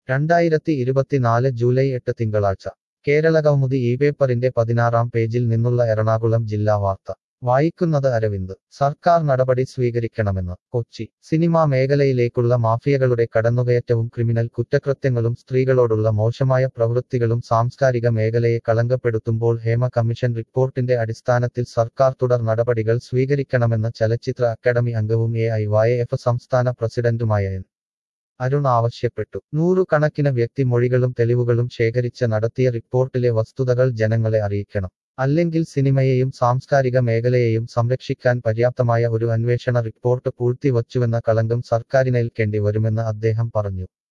രണ്ടായിരത്തി ഇരുപത്തിനാല് ജൂലൈ എട്ട് തിങ്കളാഴ്ച കേരളകൗമുദി ഈ പേപ്പറിന്റെ പതിനാറാം പേജിൽ നിന്നുള്ള എറണാകുളം ജില്ലാ വാർത്ത വായിക്കുന്നത് അരവിന്ദ് സർക്കാർ നടപടി സ്വീകരിക്കണമെന്ന് കൊച്ചി സിനിമാ മേഖലയിലേക്കുള്ള മാഫിയകളുടെ കടന്നുകയറ്റവും ക്രിമിനൽ കുറ്റകൃത്യങ്ങളും സ്ത്രീകളോടുള്ള മോശമായ പ്രവൃത്തികളും സാംസ്കാരിക മേഖലയെ കളങ്കപ്പെടുത്തുമ്പോൾ ഹേമ കമ്മീഷൻ റിപ്പോർട്ടിന്റെ അടിസ്ഥാനത്തിൽ സർക്കാർ തുടർ നടപടികൾ സ്വീകരിക്കണമെന്ന് ചലച്ചിത്ര അക്കാദമി അംഗവും എ ഐ വൈ എഫ് സംസ്ഥാന പ്രസിഡന്റുമായ എൻ അരുൺ ആവശ്യപ്പെട്ടു നൂറുകണക്കിന് വ്യക്തിമൊഴികളും തെളിവുകളും ശേഖരിച്ച് നടത്തിയ റിപ്പോർട്ടിലെ വസ്തുതകൾ ജനങ്ങളെ അറിയിക്കണം അല്ലെങ്കിൽ സിനിമയെയും സാംസ്കാരിക മേഖലയെയും സംരക്ഷിക്കാൻ പര്യാപ്തമായ ഒരു അന്വേഷണ റിപ്പോർട്ട് പൂഴ്ത്തിവച്ചുവെന്ന കളങ്കം സർക്കാരിനേൽക്കേണ്ടി വരുമെന്ന് അദ്ദേഹം പറഞ്ഞു